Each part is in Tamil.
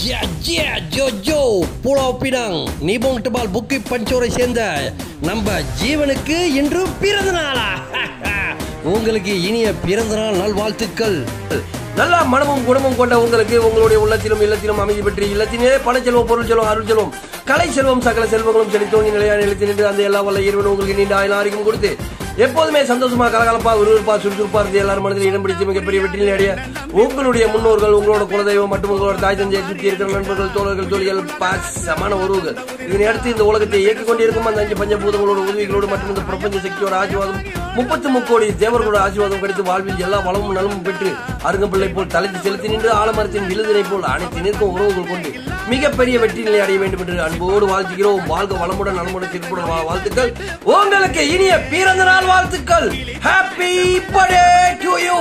ஜியா ஜியா ஜோ ஜோ Pulau Pinang Nibong Tebal Bukit பஞ்சோரை சேர்ந்த நம்ம ஜீவனுக்கு இன்று பிறந்த நாளா உங்களுக்கு இனிய பிறந்த நாள் நல்வாழ்த்துக்கள் நல்ல மனமும் குணமும் கொண்ட உங்களுக்கு உங்களுடைய உள்ளத்திலும் இல்லத்திலும் அமைதி பெற்று இல்லத்திலே பணச்செல்வம் பொருள் செல்வம் அருள் செல்வம் கலை செல்வம் சகல செல்வங்களும் செழித்தோங்கி நிலையான நிலைத்து நின்று அந்த எல்லா வல்ல இறைவன் உங்களுக்கு நீண்ட ஆயுள் ஆரோக்கியம் கொடுத்து எப்போதுமே சந்தோஷமா கலகலப்பா விறுவிறுப்பா சுறுசுறுப்பா இருந்து எல்லாரும் மனதில் இடம் பிடித்து மிகப்பெரிய வெற்றி அடைய உங்களுடைய முன்னோர்கள் உங்களோட குலதெய்வம் மற்றும் உங்களோட தாய் தந்தையை சுற்றி இருக்கிற நண்பர்கள் தோழர்கள் தோழிகள் பாசமான உறவுகள் இதனை அடுத்து இந்த உலகத்தை இயக்கிக் கொண்டிருக்கும் அந்த அஞ்சு பஞ்சபூதங்களோட உதவிகளோடு மற்றும் இந்த பிரபஞ்ச சக்தியோட ஆசீர்வாதம் முப்பத்து முக்கோடி தேவர்களோட ஆசீர்வாதம் கிடைத்து வாழ்வில் எல்லா வளமும் நலமும் பெற்று அருங்கம்பிள்ளை போல் தலைத்து செலுத்தி நின்று ஆலமரத்தின் விழுதினை போல் அனைத்து நிற்கும் உறவுகள் கொண்டு மிகப்பெரிய வெற்றி நிலை அடைய வேண்டும் என்று அன்போடு வாழ்த்துகிறோம் வாழ்க வளமுடன் நலமுடன் திருப்புடன் வா- வாழ்த்துக்கள் உங்களுக்கு இனிய பிறந்த நாள் வாழ்த்துக்கள் ஹாப்பி பர்த்டே டு யூ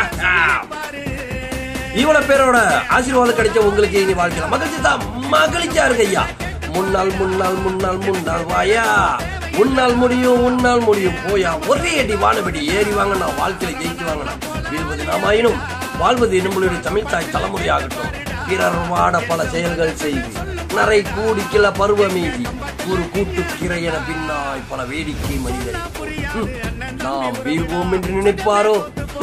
இவ்வளவு பேரோட ஆசீர்வாதம் கிடைச்ச உங்களுக்கு இனி வாழ்க்கலாம் மகிழ்ச்சி தான் மகிழ்ச்சியா இருக்கு ஐயா முன்னாள் முன்னாள் முன்னாள் முன்னாள் வாயா உன்னால் முடியும் உன்னால் முடியும் போயா ஒரே அடி வானபடி ஏறி வாங்கினா வாழ்க்கையில ஜெயிச்சு வாங்கினா வீழ்வது நாமாயினும் வாழ்வது நம்மளுடைய தமிழ் தாய் தலைமுறையாகட்டும் பிறர் வாட பல செயல்கள் செய்து நரை கூடிக்கல பருவ மீதி ஒரு கூட்டு கிரை என பின்னாய் பல வேடிக்கை மனிதர் ஹம், நாம் வீழ்வோம் என்று நினைப்பாரோ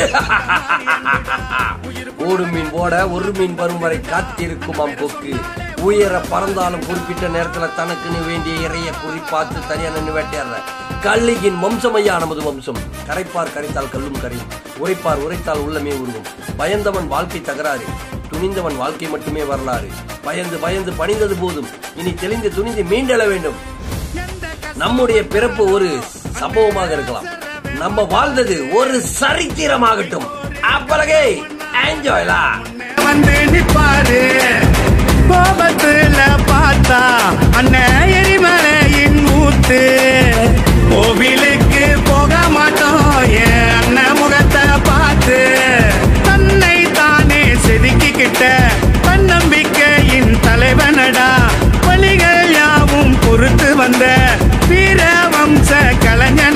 ஓடு மீன் ஓட ஒரு மீன் வரும் வரை காத்திருக்குமாம் கொக்கு உயர பறந்தாலும் குறிப்பிட்ட நேரத்துல தனக்குன்னு வேண்டிய இறைய குறிப்பாத்து தனியா நின்று வேட்டையாடுற கல்லியின் வம்சம் ஐயா நமது வம்சம் கரைப்பார் கரைத்தால் கல்லும் கரையும் உரைப்பார் உரைத்தால் உள்ளமே உருவும் பயந்தவன் வாழ்க்கை தகராறு துணிந்தவன் வாழ்க்கை மட்டுமே வரலாறு பயந்து பயந்து பணிந்தது போதும் இனி தெளிந்து துணிந்து மீண்டெழ வேண்டும் நம்முடைய பிறப்பு ஒரு சம்பவமாக இருக்கலாம் நம்ம வாழ்ந்தது ஒரு சரித்திரமாகட்டும் அப்பலகே என்ஜாய்லா வந்து நிப்பாரு கோபத்துல பார்த்தா அண்ணன் எரிமலையின் ஊத்து கோவிலுக்கு போக மாட்டோம் என் அண்ணன் முகத்தை பார்த்து தன்னை தானே செதுக்கிக்கிட்ட தன்னம்பிக்கையின் தலைவனடா வழிகள் யாவும் பொறுத்து வந்த வீர வம்ச கலைஞன்